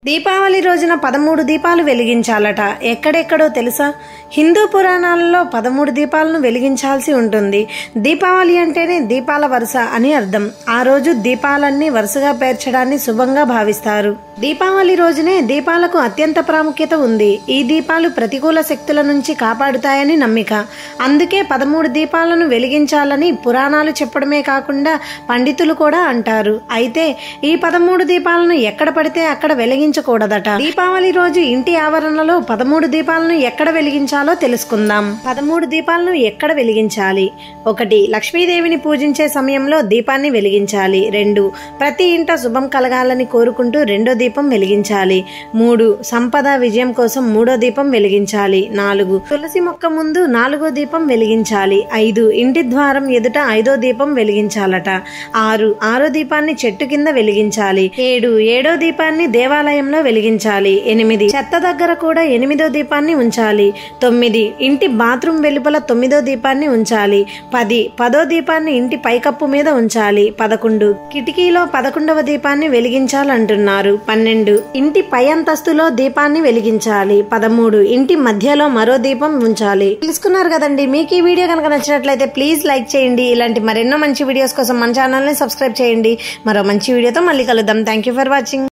దీపావళి రోజున పదమూడు దీపాలు వెలిగించాలట ఎక్కడెక్కడో తెలుసా హిందూ పురాణాలలో పదమూడు దీపాలను వెలిగించాల్సి ఉంటుంది దీపావళి అంటేనే దీపాల వరుస అని అర్థం ఆ రోజు దీపాలన్నీ వరుసగా పేర్చడాన్ని శుభంగా భావిస్తారు దీపావళి రోజునే దీపాలకు అత్యంత ప్రాముఖ్యత ఉంది ఈ దీపాలు ప్రతికూల శక్తుల నుంచి కాపాడుతాయని నమ్మిక అందుకే పదమూడు దీపాలను వెలిగించాలని పురాణాలు చెప్పడమే కాకుండా పండితులు కూడా అంటారు అయితే ఈ పదమూడు దీపాలను ఎక్కడ పడితే అక్కడ వెలిగించకూడదట దీపావళి రోజు ఇంటి ఆవరణలో పదమూడు దీపాలను ఎక్కడ వెలిగించాలో తెలుసుకుందాం పదమూడు దీపాలను ఎక్కడ వెలిగించాలి ఒకటి లక్ష్మీదేవిని పూజించే సమయంలో దీపాన్ని వెలిగించాలి రెండు ప్రతి ఇంట శుభం కలగాలని కోరుకుంటూ రెండో దీపం వెలిగించాలి మూడు సంపద విజయం కోసం మూడో దీపం వెలిగించాలి నాలుగు తులసి మొక్క ముందు నాలుగో దీపం వెలిగించాలి ఐదు ఇంటి ద్వారం ఎదుట ఐదో దీపం వెలిగించాలట ఆరు ఆరో దీపాన్ని చెట్టు కింద వెలిగించాలి ఏడు ఏడో దీపాన్ని దేవాలయంలో వెలిగించాలి ఎనిమిది చెత్త దగ్గర కూడా ఎనిమిదో దీపాన్ని ఉంచాలి తొమ్మిది ఇంటి బాత్రూమ్ వెలుపల తొమ్మిదో దీపాన్ని ఉంచాలి పది పదో దీపాన్ని ఇంటి పైకప్పు మీద ఉంచాలి పదకొండు కిటికీలో పదకొండవ దీపాన్ని వెలిగించాలంటున్నారు పన్నెండు ఇంటి పై అంతస్తులో దీపాన్ని వెలిగించాలి పదమూడు ఇంటి మధ్యలో మరో దీపం ఉంచాలి తెలుసుకున్నారు కదండి మీకు ఈ వీడియో కనుక నచ్చినట్లయితే ప్లీజ్ లైక్ చేయండి ఇలాంటి మరెన్నో మంచి వీడియోస్ కోసం మన ఛానల్ ని సబ్స్క్రైబ్ చేయండి మరో మంచి వీడియోతో మళ్ళీ కలుద్దాం థ్యాంక్ యూ ఫర్ వాచింగ్